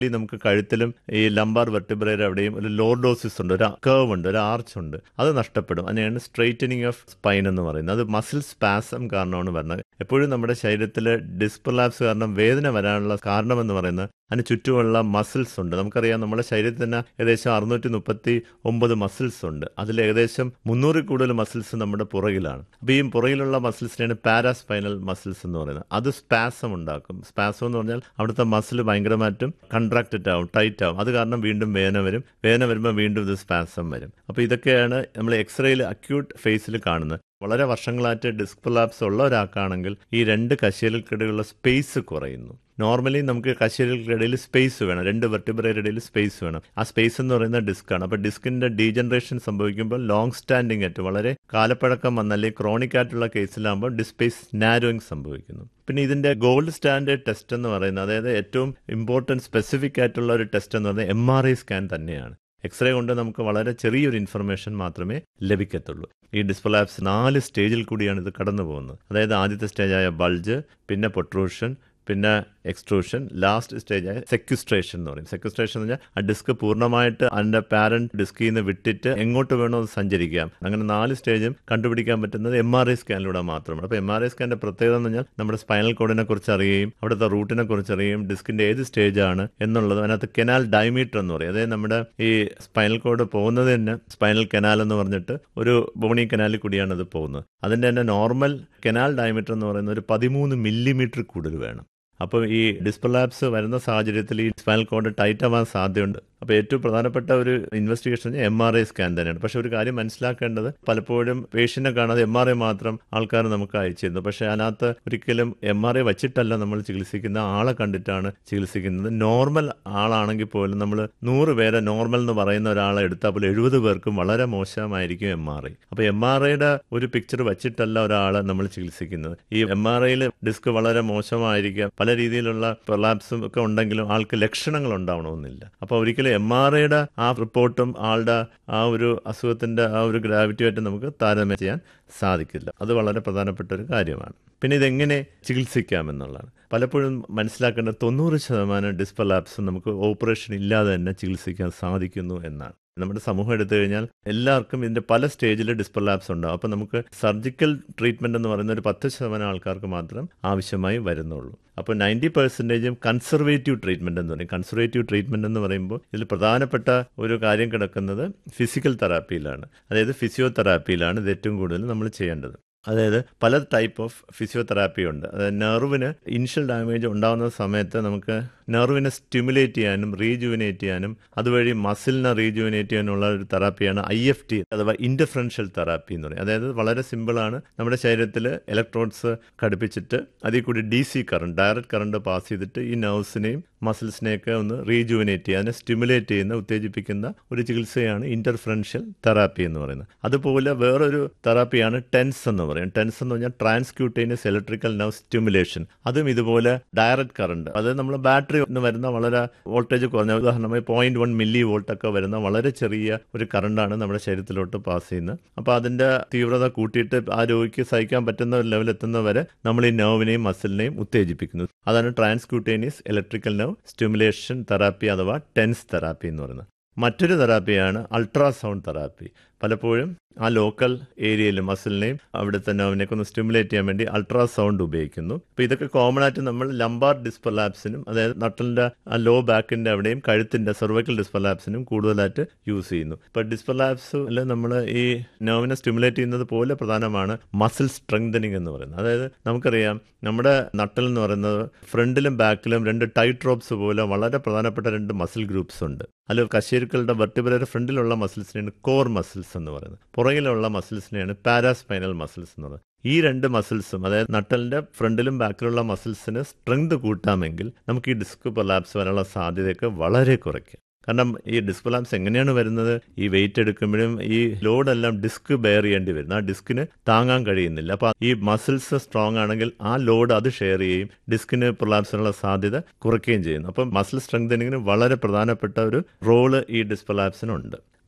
ഈ നമുക്ക് കഴുത്തിലും ഈ ലംബാർ വെർട്ടിബ്രയുടെ അവിടെയും ഒരു ലോർഡോസിസ് ഉണ്ട് ഒരു കേവ് ഉണ്ട് ഒരു ആർച്ച് ഉണ്ട് അത് നഷ്ടപ്പെടും അതിനെയാണ് സ്ട്രെയിറ്റനിങ് ഓഫ് സ്പൈൻ എന്ന് പറയുന്നത് അത് മസിൽ സ്പാസം കാരണമാണ് വരുന്നത് എപ്പോഴും നമ്മുടെ ശരീരത്തിൽ ഡിസ്പ്രലാപ്സ് കാരണം വേദന വരാനുള്ള കാരണമെന്ന് പറയുന്നത് അതിന് ചുറ്റുമുള്ള മസിൽസ് ഉണ്ട് നമുക്കറിയാം നമ്മുടെ ശരീരത്തിൽ തന്നെ ഏകദേശം അറുന്നൂറ്റി മുപ്പത്തി ഒമ്പത് മസിൽസ് ഉണ്ട് അതിൽ ഏകദേശം മുന്നൂറിൽ കൂടുതൽ മസിൽസ് നമ്മുടെ പുറകിലാണ് അപ്പോൾ ഈ പുറകിലുള്ള മസിൽസിനെയാണ് പാരാസ്പൈനൽ മസിൽസ് എന്ന് പറയുന്നത് അത് സ്പാസം ഉണ്ടാക്കും സ്പാസം എന്ന് പറഞ്ഞാൽ അവിടുത്തെ മസിൽ ഭയങ്കരമായിട്ടും കൺട്രാക്റ്റഡ് ആവും ടൈറ്റ് ആവും അത് കാരണം വീണ്ടും വേദന വരും വേദന വരുമ്പോൾ വീണ്ടും ഇത് സ്പാസം വരും അപ്പോൾ ഇതൊക്കെയാണ് നമ്മൾ എക്സ്റേയിൽ അക്യൂട്ട് ഫേസിൽ കാണുന്നത് വളരെ വർഷങ്ങളായിട്ട് ഡിസ്ക് പ്രൊലാപ്സ് ഉള്ള ഒരാൾക്കാണെങ്കിൽ ഈ രണ്ട് കശേലുകൾക്കിടയിലുള്ള സ്പേസ് കുറയുന്നു നോർമലി നമുക്ക് കശേലുകൾക്കിടയിൽ സ്പേസ് വേണം രണ്ട് വെർട്ടിബ്രയുടെ ഇടയിൽ സ്പേസ് വേണം ആ സ്പേസ് എന്ന് പറയുന്നത് ഡിസ്ക്കാണ് അപ്പോൾ ഡിസ്കിന്റെ ഡീജനറേഷൻ സംഭവിക്കുമ്പോൾ ലോങ് സ്റ്റാൻഡിംഗ് ആയിട്ട് വളരെ കാലപ്പഴക്കം വന്ന അല്ലെങ്കിൽ ക്രോണിക് ആയിട്ടുള്ള കേസിലാകുമ്പോൾ ഡിസ്പേസ് നാരോയിങ് സംഭവിക്കുന്നു പിന്നെ ഇതിന്റെ ഗോൾഡ് സ്റ്റാൻഡേർഡ് ടെസ്റ്റ് എന്ന് പറയുന്നത് അതായത് ഏറ്റവും ഇമ്പോർട്ടൻറ്റ് സ്പെസിഫിക് ആയിട്ടുള്ള ഒരു ടെസ്റ്റ് എന്ന് പറയുന്നത് എം ആർ ഐ സ്കാൻ തന്നെയാണ് എക്സ്റേ കൊണ്ട് നമുക്ക് വളരെ ചെറിയൊരു ഇൻഫർമേഷൻ മാത്രമേ ലഭിക്കത്തുള്ളൂ ഈ ഡിസ്പ്ലാപ്സ് നാല് സ്റ്റേജിൽ കൂടിയാണ് ഇത് കടന്നു പോകുന്നത് അതായത് ആദ്യത്തെ സ്റ്റേജായ ബൾജ് പിന്നെ പൊട്രൂഷൻ പിന്നെ എക്സ്ട്രൂഷൻ ലാസ്റ്റ് സ്റ്റേജായ സെക്യുസ്ട്രേഷൻ എന്ന് പറയും സെക്യുസ്ട്രേഷൻ എന്ന് പറഞ്ഞാൽ ആ ഡിസ്ക് പൂർണ്ണമായിട്ട് അതിന്റെ പാരന്റ് ഡിസ്കിൽ നിന്ന് വിട്ടിട്ട് എങ്ങോട്ട് വേണോ അത് സഞ്ചരിക്കാം അങ്ങനെ നാല് സ്റ്റേജും കണ്ടുപിടിക്കാൻ പറ്റുന്നത് എം ആർ ഐ സ്കാനിലൂടെ മാത്രമാണ് അപ്പോൾ എം ആർ ഐ സ്കാനിന്റെ പ്രത്യേകത എന്ന് പറഞ്ഞാൽ നമ്മുടെ സ്പൈനൽ കോഡിനെ കുറിച്ച് അറിയുകയും അവിടുത്തെ റൂട്ടിനെ കുറിച്ച് അറിയുകയും ഡിസ്കിന്റെ ഏത് സ്റ്റേജാണ് എന്നുള്ളത് അതിനകത്ത് കെനാൽ ഡയമീറ്റർ എന്ന് പറയും അതായത് നമ്മുടെ ഈ സ്പൈനൽ കോഡ് പോകുന്നത് തന്നെ സ്പൈനൽ കനാൽ എന്ന് പറഞ്ഞിട്ട് ഒരു ബോണി കനാലിൽ കൂടിയാണ് അത് പോകുന്നത് അതിന്റെ തന്നെ നോർമൽ കെനാൽ ഡയമീറ്റർ എന്ന് പറയുന്നത് ഒരു പതിമൂന്ന് മില്ലിമീറ്റർ കൂടുതൽ വേണം അപ്പോൾ ഈ ഡിസ്പ്രലാപ്സ് വരുന്ന സാഹചര്യത്തിൽ ഈ സ്പൈനൽ കോഡ് ടൈറ്റ് ആവാൻ സാധ്യതയുണ്ട് അപ്പോൾ ഏറ്റവും പ്രധാനപ്പെട്ട ഒരു investigation M R I scan തന്നെയാണ് പക്ഷെ ഒരു കാര്യം മനസ്സിലാക്കേണ്ടത് പലപ്പോഴും പേഷ്യന്റിനെ കാണാതെ എം ആർ ഐ മാത്രം ആൾക്കാർ നമുക്ക് അയച്ചിരുന്നു പക്ഷേ അതിനകത്ത് ഒരിക്കലും എം ആർ ഐ വെച്ചിട്ടല്ല നമ്മൾ ചികിത്സിക്കുന്ന ആളെ കണ്ടിട്ടാണ് ചികിത്സിക്കുന്നത് നോർമൽ ആളാണെങ്കിൽ പോലും നമ്മൾ നൂറ് പേരെ നോർമൽ എന്ന് പറയുന്ന ഒരാളെ എടുത്താൽ പോലും എഴുപത് പേർക്കും വളരെ മോശമായിരിക്കും എം ആർ ഐ അപ്പോൾ എം ആർ ഐയുടെ ഒരു പിക്ചർ വെച്ചിട്ടല്ല ഒരാളെ നമ്മൾ ചികിത്സിക്കുന്നത് ഈ എം ആർ ഐയിൽ ഡിസ്ക് വളരെ മോശമായിരിക്കാം പല രീതിയിലുള്ള പ്രൊലാപ്സും ഒക്കെ ഉണ്ടെങ്കിലും ആൾക്ക് ലക്ഷണങ്ങൾ ഉണ്ടാവണമെന്നില്ല അപ്പോൾ ഒരിക്കലും എം ആർ ഐയുടെ ആ റിപ്പോർട്ടും ആളുടെ ആ ഒരു അസുഖത്തിന്റെ ആ ഒരു ഗ്രാവിറ്റിയുമായിട്ട് നമുക്ക് താരതമ്യം ചെയ്യാൻ സാധിക്കില്ല അത് വളരെ പ്രധാനപ്പെട്ട ഒരു കാര്യമാണ് പിന്നെ ഇതെങ്ങനെ ചികിത്സിക്കാമെന്നുള്ളതാണ് പലപ്പോഴും മനസ്സിലാക്കേണ്ട തൊണ്ണൂറ് ശതമാനം ഡിസ്പലാപ്സും നമുക്ക് ഓപ്പറേഷൻ ഇല്ലാതെ തന്നെ ചികിത്സിക്കാൻ സാധിക്കുന്നു എന്നാണ് നമ്മുടെ സമൂഹം എടുത്തു കഴിഞ്ഞാൽ എല്ലാവർക്കും ഇതിന്റെ പല സ്റ്റേജിൽ ഡിസ്പലാപ്സ് ഉണ്ടാവും അപ്പം നമുക്ക് സർജിക്കൽ ട്രീറ്റ്മെന്റ് എന്ന് പറയുന്ന ഒരു പത്ത് ശതമാനം ആൾക്കാർക്ക് മാത്രം ആവശ്യമായി വരുന്നുള്ളൂ അപ്പോൾ നയൻറ്റി പെർസെൻറ്റേജും കൺസർവേറ്റീവ് ട്രീറ്റ്മെന്റ് എന്ന് പറയും കൺസർവേറ്റീവ് ട്രീറ്റ്മെന്റ് എന്ന് പറയുമ്പോൾ ഇതിൽ പ്രധാനപ്പെട്ട ഒരു കാര്യം കിടക്കുന്നത് ഫിസിക്കൽ തെറാപ്പിയിലാണ് അതായത് ഫിസിയോതെറാപ്പിയിലാണ് ഇത് ഏറ്റവും കൂടുതൽ നമ്മൾ ചെയ്യേണ്ടത് അതായത് പല ടൈപ്പ് ഓഫ് ഫിസിയോതെറാപ്പി ഉണ്ട് അതായത് നെർവിന് ഇനിഷ്യൽ ഡാമേജ് ഉണ്ടാകുന്ന സമയത്ത് നമുക്ക് നെർവിനെ സ്റ്റിമുലേറ്റ് ചെയ്യാനും റീജുവിനേറ്റ് ചെയ്യാനും അതുവഴി മസിലിനെ റീജുവിനേറ്റ് ചെയ്യാനുള്ള ഒരു തെറാപ്പിയാണ് ഐ എഫ് ടി അഥവാ ഇൻഡിഫറൻഷ്യൽ തെറാപ്പി എന്ന് പറയും അതായത് വളരെ സിമ്പിളാണ് നമ്മുടെ ശരീരത്തിൽ ഇലക്ട്രോഡ്സ് ഘടിപ്പിച്ചിട്ട് അതിൽ കൂടി D C current direct current pass ചെയ്തിട്ട് ഈ നെർവ്സിനെയും മസിൽസിനെയൊക്കെ ഒന്ന് റീജുവിനേറ്റ് ചെയ്യുക അതിനെ സ്റ്റിമുലേറ്റ് ചെയ്യുന്ന ഉത്തേജിപ്പിക്കുന്ന ഒരു ചികിത്സയാണ് ഇന്റർഫറൻഷ്യൽ തെറാപ്പി എന്ന് പറയുന്നത് അതുപോലെ വേറൊരു തെറാപ്പിയാണ് ടെൻസ് എന്ന് പറയും ടെൻസ് എന്ന് പറഞ്ഞാൽ ട്രാൻസ്ക്യൂട്ടേനിയസ് ഇലക്ട്രിക്കൽ നർവ് സ്റ്റിമുലേഷൻ അതും ഇതുപോലെ ഡയറക്റ്റ് കറണ്ട് അത് നമ്മൾ ബാറ്ററി നിന്ന് വരുന്ന വളരെ വോൾട്ടേജ് കുറഞ്ഞ ഉദാഹരണമായി പോയിന്റ് വൺ മില്ലി വോൾട്ട് ഒക്കെ വരുന്ന വളരെ ചെറിയ ഒരു കറണ്ടാണ് നമ്മുടെ ശരീരത്തിലോട്ട് പാസ് ചെയ്യുന്നത് അപ്പോൾ അതിന്റെ തീവ്രത കൂട്ടിയിട്ട് ആ രോഗിക്ക് സഹിക്കാൻ പറ്റുന്ന ഒരു ലെവൽ എത്തുന്നവരെ നമ്മൾ ഈ നെർവിനെയും മസിലിനെയും ഉത്തേജിപ്പിക്കുന്നു അതാണ് transcutaneous electrical nerve stimulation therapy അഥവാ ടെൻസ് തെറാപ്പി എന്ന് പറയുന്നത് മറ്റൊരു തെറാപ്പിയാണ് അൾട്രാസൗണ്ട് തെറാപ്പി പലപ്പോഴും ആ ലോക്കൽ ഏരിയയിൽ മസിലിനെയും അവിടുത്തെ നെർവിനെയൊക്കെ ഒന്ന് സ്റ്റിമുലേറ്റ് ചെയ്യാൻ വേണ്ടി അൾട്രാസൗണ്ട് ഉപയോഗിക്കുന്നു അപ്പോൾ ഇതൊക്കെ കോമൺ ആയിട്ട് നമ്മൾ ലംബാർ ഡിസ്പലാപ്സിനും അതായത് നട്ടലിന്റെ ആ ലോ ബാക്കിന്റെ അവിടെയും കഴുത്തിന്റെ സെർവൈക്കൽ ഡിസ്പലാപ്സിനും കൂടുതലായിട്ട് യൂസ് ചെയ്യുന്നു ഇപ്പോൾ ഡിസ്പലാപ്സിൽ നമ്മൾ ഈ നെർവിനെ സ്റ്റിമുലേറ്റ് ചെയ്യുന്നത് പോലെ പ്രധാനമാണ് മസിൽ സ്ട്രെങ്തനിങ് എന്ന് പറയുന്നത് അതായത് നമുക്കറിയാം നമ്മുടെ നട്ടൽ എന്ന് പറയുന്നത് ഫ്രണ്ടിലും ബാക്കിലും രണ്ട് ടൈറ്റ് റോപ്സ് പോലെ വളരെ പ്രധാനപ്പെട്ട രണ്ട് മസിൽ ഗ്രൂപ്പ്സ് ഉണ്ട് അതിൽ കശേരുക്കളുടെ വെർട്ടിബ്രയുടെ ഫ്രണ്ടിലുള്ള മസിൽസിനെയാണ് കോർ മസിൽസ് എന്ന് പറയുന്നത് പുറകിലുള്ള മസിൽസിനെയാണ് പാരാസ്പൈനൽ മസിൽസ് എന്ന് പറയുന്നത് ഈ രണ്ട് മസിൽസും അതായത് നട്ടലിന്റെ ഫ്രണ്ടിലും ബാക്കിലുള്ള മസിൽസിന് സ്ട്രെങ്ത് കൂട്ടാമെങ്കിൽ നമുക്ക് ഈ ഡിസ്ക് പ്രൊലാപ്സ് വരാനുള്ള സാധ്യതയൊക്കെ വളരെ കുറയ്ക്കും കാരണം ഈ ഡിസ്ക് പ്രൊലാപ്സ് എങ്ങനെയാണ് വരുന്നത് ഈ വെയിറ്റ് എടുക്കുമ്പോഴും ഈ ലോഡെല്ലാം ഡിസ്ക് ബെയർ ചെയ്യേണ്ടി വരുന്നു ആ ഡിസ്കിന് താങ്ങാൻ കഴിയുന്നില്ല അപ്പോൾ ഈ മസിൽസ് സ്ട്രോങ് ആണെങ്കിൽ ആ ലോഡ് അത് ഷെയർ ചെയ്യുകയും ഡിസ്കിന് പ്രൊലാപ്സിനുള്ള സാധ്യത കുറയ്ക്കുകയും ചെയ്യുന്നു അപ്പം മസിൽ സ്ട്രെങ്തനിങ്ങിന് വളരെ പ്രധാനപ്പെട്ട ഒരു റോള് ഈ ഡിസ്പൊലാപ്സിനുണ്ട്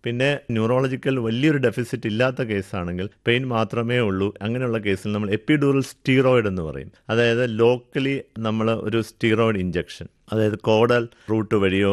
പിന്നെ ന്യൂറോളജിക്കൽ വലിയൊരു ഡെഫിസിറ്റ് ഇല്ലാത്ത കേസാണെങ്കിൽ പെയിൻ മാത്രമേ ഉള്ളൂ അങ്ങനെയുള്ള കേസിൽ നമ്മൾ എപ്പിഡൂറൽ സ്റ്റീറോയിഡ് എന്ന് പറയും അതായത് ലോക്കലി നമ്മൾ ഒരു സ്റ്റീറോയിഡ് ഇഞ്ചക്ഷൻ അതായത് കോഡൽ റൂട്ട് വഴിയോ